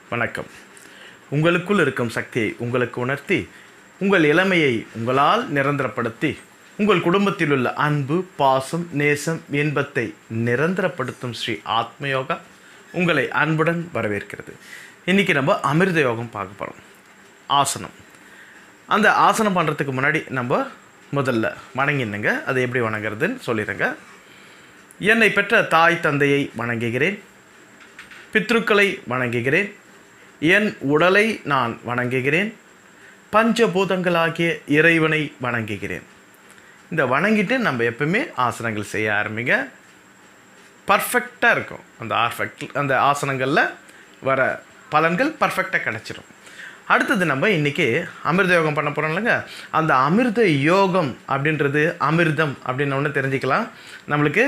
வணக்கம் உங்களுக்குள் இருக்கும் சக்தியை உங்களுக்கு உணர்த்தி உங்கள் இளமையை உங்களால் நிரந்தரப்படுத்தி உங்கள் குடும்பத்தில் உள்ள அன்பு பாசம் நேசம் இன்பத்தை நிரந்தரப்படுத்தும் ஸ்ரீ ஆத்மயோகா உங்களை அன்புடன் வரவேற்கிறது இன்றைக்கி நம்ம அமிர்த யோகம் பார்க்க போகிறோம் ஆசனம் அந்த ஆசனம் பண்ணுறதுக்கு முன்னாடி நம்ம முதல்ல வணங்கினுங்க அதை எப்படி வணங்குறதுன்னு சொல்லிடுங்க என்னை பெற்ற தாய் தந்தையை வணங்குகிறேன் பித்ருக்களை வணங்குகிறேன் என் உடலை நான் வணங்குகிறேன் பஞ்சபூதங்களாகிய இறைவனை வணங்குகிறேன் இந்த வணங்கிட்டு நம்ம எப்பவுமே ஆசனங்கள் செய்ய ஆரம்பிங்க பர்ஃபெக்டாக இருக்கும் அந்த ஆர்ஃபெக்ட் அந்த ஆசனங்களில் வர பலன்கள் பர்ஃபெக்டாக கிடச்சிரும் அடுத்தது நம்ம இன்றைக்கி அமிர்த யோகம் பண்ண போகிறோம் இல்லைங்க அந்த அமிர்த யோகம் அப்படின்றது அமிர்தம் அப்படின்னு ஒன்று தெரிஞ்சுக்கலாம் நம்மளுக்கு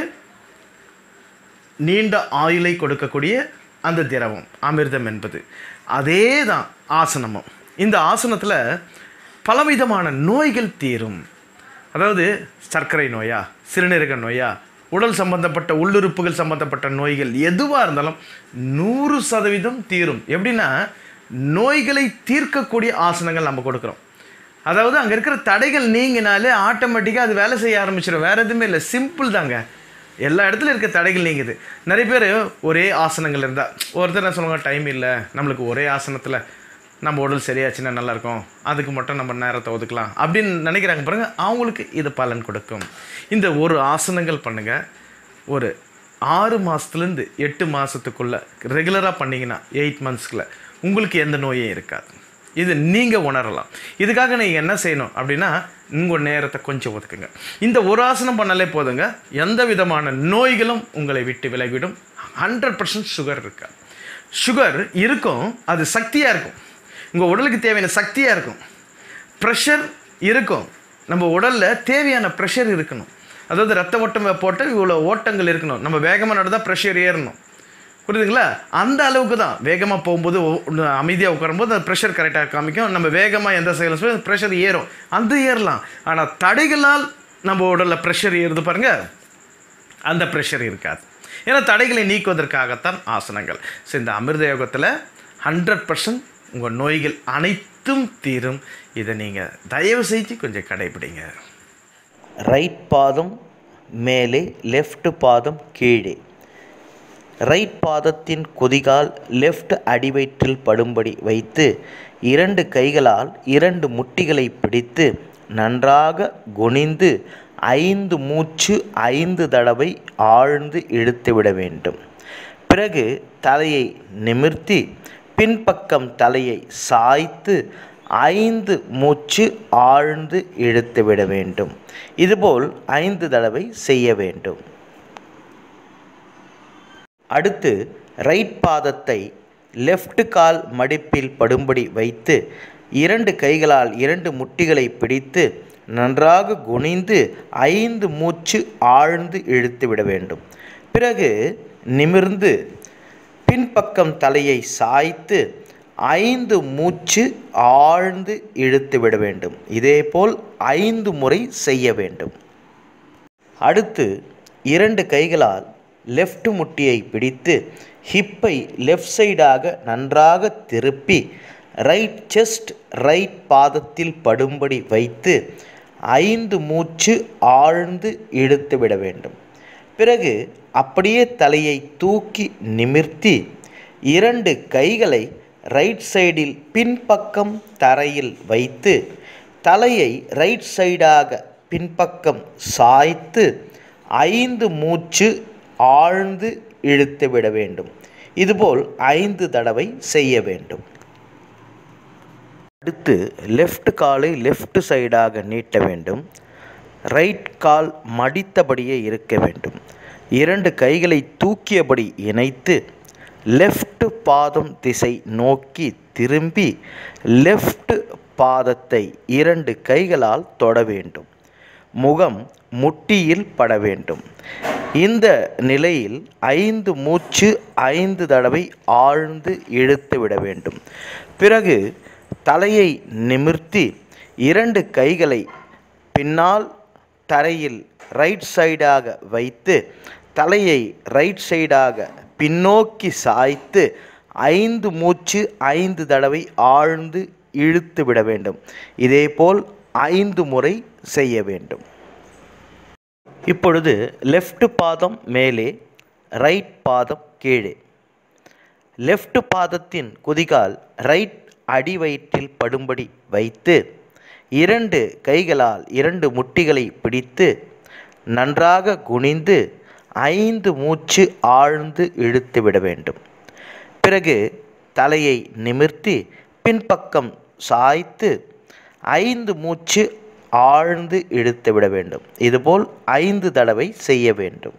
நீண்ட ஆயுளை கொடுக்கக்கூடிய அந்த திரவம் அமிர்தம் என்பது அதே தான் ஆசனமும் இந்த ஆசனத்தில் பலவிதமான நோய்கள் தீரும் அதாவது சர்க்கரை நோயா சிறுநீரக நோயா உடல் சம்பந்தப்பட்ட உள்ளுறுப்புகள் சம்பந்தப்பட்ட நோய்கள் எதுவாக இருந்தாலும் நூறு சதவீதம் தீரும் எப்படின்னா நோய்களை தீர்க்கக்கூடிய ஆசனங்கள் நம்ம கொடுக்குறோம் அதாவது அங்கே இருக்கிற தடைகள் நீங்கினாலே ஆட்டோமேட்டிக்காக அது வேலை செய்ய ஆரம்பிச்சிடும் வேறு எதுவுமே இல்லை சிம்பிள் தாங்க எல்லா இடத்துலையும் இருக்க தடைகள் நீங்குது நிறைய பேர் ஒரே ஆசனங்கள் இருந்தால் ஒருத்தர் என்ன சொல்லுவாங்க டைம் இல்லை நம்மளுக்கு ஒரே ஆசனத்தில் நம்ம உடல் சரியாச்சுன்னா நல்லாயிருக்கும் அதுக்கு மட்டும் நம்ம நேரத்தை ஒதுக்கலாம் அப்படின்னு நினைக்கிறாங்க பாருங்கள் அவங்களுக்கு இது பலன் கொடுக்கும் இந்த ஒரு ஆசனங்கள் பண்ணுங்கள் ஒரு ஆறு மாதத்துலேருந்து எட்டு மாதத்துக்குள்ளே ரெகுலராக பண்ணிங்கன்னா எயிட் மந்த்ஸ்க்குள்ளே உங்களுக்கு எந்த நோயும் இருக்காது இது நீங்கள் உணரலாம் இதுக்காக நீங்கள் என்ன செய்யணும் அப்படின்னா உங்கள் நேரத்தை கொஞ்சம் ஒதுக்குங்க இந்த ஒரு ஆசனம் பண்ணாலே போதுங்க எந்த விதமான நோய்களும் உங்களை விட்டு விலகிவிடும் ஹண்ட்ரட் பர்சன்ட் சுகர் இருக்காது சுகர் இருக்கும் அது சக்தியாக இருக்கும் உங்கள் உடலுக்கு தேவையான சக்தியாக இருக்கும் ப்ரெஷர் இருக்கும் நம்ம உடலில் தேவையான ப்ரெஷர் இருக்கணும் அதாவது ரத்த ஓட்டம் போட்டு இவ்வளோ ஓட்டங்கள் இருக்கணும் நம்ம வேகமாக நடந்தால் ப்ரெஷர் ஏறணும் புரியுதுங்களா அந்த அளவுக்கு தான் வேகமாக போகும்போது அமைதியாக உட்காரும்போது அந்த ப்ரெஷர் கரெக்டாக காமிக்கும் நம்ம வேகமாக எந்த செயலும் ப்ரெஷர் ஏறும் அந்த ஏறலாம் ஆனால் தடைகளால் நம்ம உடலில் ப்ரெஷர் ஏறுது பாருங்கள் அந்த ப்ரெஷர் இருக்காது ஏன்னா தடைகளை நீக்குவதற்காகத்தான் ஆசனங்கள் ஸோ இந்த அமிர்த யோகத்தில் ஹண்ட்ரட் பர்சன்ட் உங்கள் நோய்கள் அனைத்தும் தீரும் இதை நீங்கள் தயவு செஞ்சு கொஞ்சம் கடைபிடிங்க ரைட் பாதம் மேலே லெஃப்ட் பாதம் கீழே ரைட் பாதத்தின் குதிகால் லெஃப்ட் அடிவயிற்றில் படும்படி வைத்து இரண்டு கைகளால் இரண்டு முட்டிகளை பிடித்து நன்றாக குனிந்து ஐந்து மூச்சு ஐந்து தடவை ஆழ்ந்து இழுத்துவிட வேண்டும் பிறகு தலையை நிமிர்த்தி பின்பக்கம் தலையை சாய்த்து ஐந்து மூச்சு ஆழ்ந்து இழுத்துவிட வேண்டும் இதுபோல் ஐந்து தடவை செய்ய வேண்டும் அடுத்து ரைட் பாதத்தை லெஃப்ட் கால் மடிப்பில் படும்படி வைத்து இரண்டு கைகளால் இரண்டு முட்டிகளை பிடித்து நன்றாக குனிந்து ஐந்து மூச்சு ஆழ்ந்து இழுத்து விட வேண்டும் பிறகு நிமிர்ந்து பின்பக்கம் தலையை சாய்த்து ஐந்து மூச்சு ஆழ்ந்து இழுத்து விட வேண்டும் இதேபோல் ஐந்து முறை செய்ய வேண்டும் அடுத்து இரண்டு கைகளால் லெஃப்ட் முட்டியை பிடித்து ஹிப்பை லெஃப்ட் சைடாக நன்றாக திருப்பி ரைட் செஸ்ட் ரைட் பாதத்தில் படும்படி வைத்து ஐந்து மூச்சு ஆழ்ந்து இழுத்து விட வேண்டும் பிறகு அப்படியே தலையை தூக்கி நிமிர்த்தி இரண்டு கைகளை ரைட் சைடில் பின்பக்கம் தரையில் வைத்து தலையை ரைட் சைடாக பின்பக்கம் சாய்த்து ஐந்து மூச்சு ஆழ்ந்து இழுத்து விட வேண்டும் இதுபோல் ஐந்து தடவை செய்ய வேண்டும் அடுத்து லெஃப்ட் காலை லெஃப்ட் சைடாக நீட்ட வேண்டும் ரைட் கால் மடித்தபடியே இருக்க வேண்டும் இரண்டு கைகளை தூக்கியபடி இணைத்து லெஃப்ட் பாதம் திசை நோக்கி திரும்பி லெஃப்ட் பாதத்தை இரண்டு கைகளால் தொட வேண்டும் முகம் முட்டியில் பட வேண்டும் இந்த நிலையில் ஐந்து மூச்சு ஐந்து தடவை ஆழ்ந்து இழுத்து விட வேண்டும் பிறகு தலையை நிமிர்த்தி இரண்டு கைகளை பின்னால் தரையில் ரைட் சைடாக வைத்து தலையை ரைட் சைடாக பின்னோக்கி சாய்த்து ஐந்து மூச்சு ஐந்து தடவை ஆழ்ந்து இழுத்து விட வேண்டும் இதேபோல் ஐந்து முறை செய்ய வேண்டும் இப்பொழுது லெஃப்ட் பாதம் மேலே ரைட் பாதம் கீழே லெஃப்ட் பாதத்தின் குதிகால் ரைட் அடிவயிற்றில் படும்படி வைத்து இரண்டு கைகளால் இரண்டு முட்டிகளை பிடித்து நன்றாக குனிந்து ஐந்து மூச்சு ஆழ்ந்து இழுத்து விட வேண்டும் பிறகு தலையை நிமிர்த்தி பின்பக்கம் சாய்த்து ஐந்து மூச்சு ஆழ்ந்து இழுத்து விட வேண்டும் இதுபோல் ஐந்து தடவை செய்ய வேண்டும்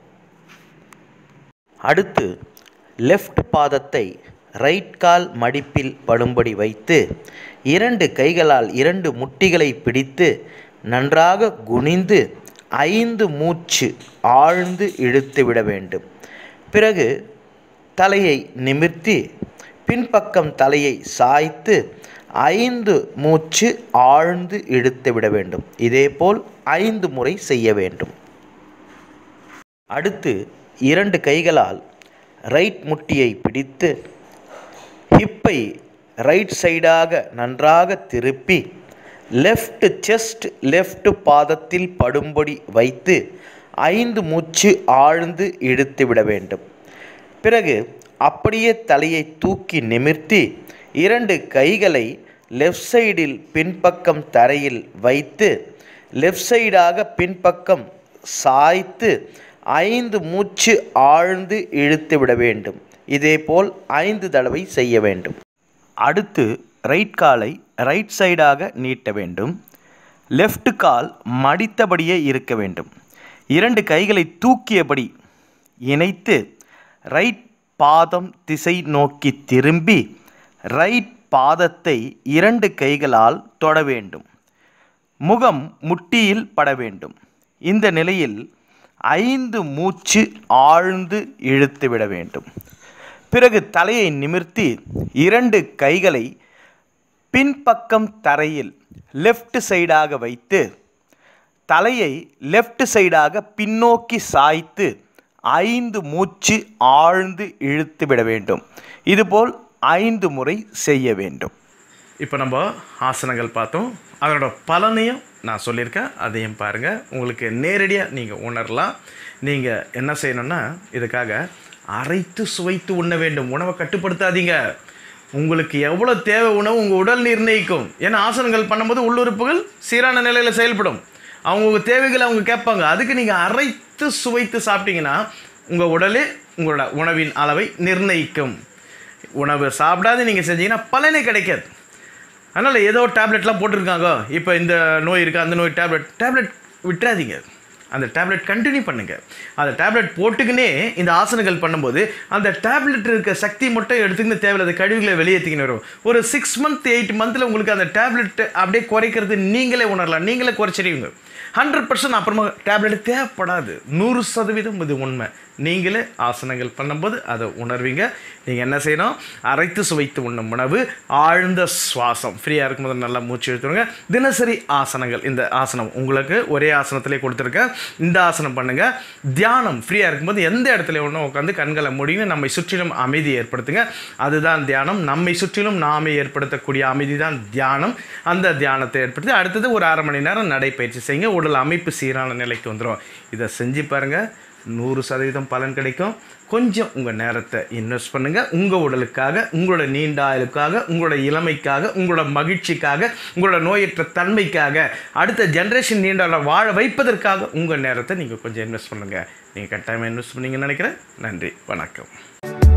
அடுத்து லெஃப்ட் பாதத்தை ரைட் கால் மடிப்பில் படும்படி வைத்து இரண்டு கைகளால் இரண்டு முட்டிகளை பிடித்து நன்றாக குனிந்து ஐந்து மூச்சு ஆழ்ந்து இழுத்து விட வேண்டும் பிறகு தலையை நிமிர்த்தி பின்பக்கம் தலையை சாய்த்து ஐந்து மூச்சு ஆழ்ந்து இழுத்து விட வேண்டும் இதேபோல் ஐந்து முறை செய்ய வேண்டும் அடுத்து இரண்டு கைகளால் ரைட் முட்டியை பிடித்து ஹிப்பை ரைட் சைடாக நன்றாக திருப்பி லெஃப்ட் செஸ்ட் லெஃப்ட் பாதத்தில் படும்படி வைத்து ஐந்து மூச்சு ஆழ்ந்து இழுத்து விட வேண்டும் பிறகு அப்படியே தலையை தூக்கி நிமிர்த்தி இரண்டு கைகளை லெஃப்ட் சைடில் பின்பக்கம் தரையில் வைத்து லெஃப்ட் சைடாக பின்பக்கம் சாய்த்து ஐந்து மூச்சு ஆழ்ந்து இழுத்து விட வேண்டும் இதேபோல் ஐந்து தடவை செய்ய வேண்டும் அடுத்து ரைட் காலை ரைட் சைடாக நீட்ட வேண்டும் லெஃப்ட் கால் மடித்தபடியே இருக்க வேண்டும் இரண்டு கைகளை தூக்கியபடி இணைத்து ரைட் பாதம் திசை நோக்கி திரும்பி ரைட் பாதத்தை இரண்டு கைகளால் தொட வேண்டும் முகம் முட்டியில் பட வேண்டும் இந்த நிலையில் ஐந்து மூச்சு ஆழ்ந்து இழுத்து விட வேண்டும் பிறகு தலையை நிமிர்த்தி இரண்டு கைகளை பின்பக்கம் தரையில் லெஃப்ட் சைடாக வைத்து தலையை லெஃப்ட் சைடாக பின்னோக்கி சாய்த்து ஐந்து மூச்சு ஆழ்ந்து இழுத்து விட வேண்டும் இதுபோல் ஐந்து முறை செய்ய வேண்டும் இப்போ நம்ம ஆசனங்கள் பார்த்தோம் அதனோட பலனையும் நான் சொல்லியிருக்கேன் அதையும் பாருங்கள் உங்களுக்கு நேரடியாக நீங்கள் உணரலாம் நீங்கள் என்ன செய்யணும்னா இதுக்காக அரைத்து சுவைத்து உண்ண வேண்டும் உணவை கட்டுப்படுத்தாதீங்க உங்களுக்கு எவ்வளோ தேவை உணவு உங்கள் உடல் நிர்ணயிக்கும் ஏன்னா ஆசனங்கள் பண்ணும்போது உள்ளுறுப்புகள் சீரான நிலையில் செயல்படும் அவங்க தேவைகளை அவங்க கேட்பாங்க அதுக்கு நீங்கள் அரைத்து சுவைத்து சாப்பிட்டீங்கன்னா உங்கள் உடலே உங்களோட உணவின் அளவை நிர்ணயிக்கும் உணவு சாப்பிடாது நீங்கள் செஞ்சீங்கன்னா பலனே கிடைக்காது அதனால் ஏதோ டேப்லெட்லாம் போட்டிருக்காங்க இப்போ இந்த நோய் இருக்குது அந்த நோய் டேப்லெட் டேப்லெட் விட்டுறாதீங்க அந்த டேப்லெட் கண்டினியூ பண்ணுங்கள் அந்த டேப்லெட் போட்டுக்கினே இந்த ஆசனங்கள் பண்ணும்போது அந்த டேப்லெட் இருக்க சக்தி மட்டும் எடுத்துக்கின்னு தேவையில்லாத கழிவுகளை வெளியேற்றிக்கின்னு வரும் ஒரு சிக்ஸ் மந்த் எயிட் மந்தில் உங்களுக்கு அந்த டேப்லெட் அப்படியே குறைக்கிறது நீங்களே உணரலாம் நீங்களே குறைச்சிடுவீங்க ஹண்ட்ரட் பர்சன்ட் அப்புறமா டேப்லெட் தேவைப்படாது நூறு சதவீதம் இது உண்மை நீங்களே ஆசனங்கள் பண்ணும்போது அதை உணர்வீங்க நீங்கள் என்ன செய்யணும் அரைத்து சுவைத்து உண்ணும் உணவு ஆழ்ந்த சுவாசம் ஃப்ரீயாக இருக்கும்போது நல்லா மூச்சு எடுத்துருங்க தினசரி ஆசனங்கள் இந்த ஆசனம் உங்களுக்கு ஒரே ஆசனத்திலே கொடுத்துருக்கேன் இந்த ஆசனம் பண்ணுங்கள் தியானம் ஃப்ரீயாக இருக்கும்போது எந்த இடத்துல ஒன்றும் உட்காந்து கண்களை முடிங்க நம்மை சுற்றிலும் அமைதி ஏற்படுத்துங்க அதுதான் தியானம் நம்மை சுற்றிலும் நாமே ஏற்படுத்தக்கூடிய அமைதி தான் தியானம் அந்த தியானத்தை ஏற்படுத்தி அடுத்தது ஒரு அரை மணி நேரம் நடைப்பயிற்சி செய்யுங்க உடல் அமைப்பு சீரான நிலைக்கு வந்துடும் இதை செஞ்சு பாருங்கள் நூறு சதவீதம் பலன் கிடைக்கும் கொஞ்சம் உங்கள் நேரத்தை இன்வெஸ்ட் பண்ணுங்கள் உங்கள் உடலுக்காக உங்களோட நீண்ட ஆயுளுக்காக உங்களோட இளமைக்காக உங்களோட மகிழ்ச்சிக்காக உங்களோட நோயற்ற தன்மைக்காக அடுத்த ஜென்ரேஷன் நீண்ட ஆயுள வாழ வைப்பதற்காக உங்கள் நேரத்தை நீங்கள் கொஞ்சம் இன்வெஸ்ட் பண்ணுங்கள் நீங்கள் கட்டாயமாக இன்வெஸ்ட் பண்ணீங்கன்னு நினைக்கிறேன் நன்றி வணக்கம்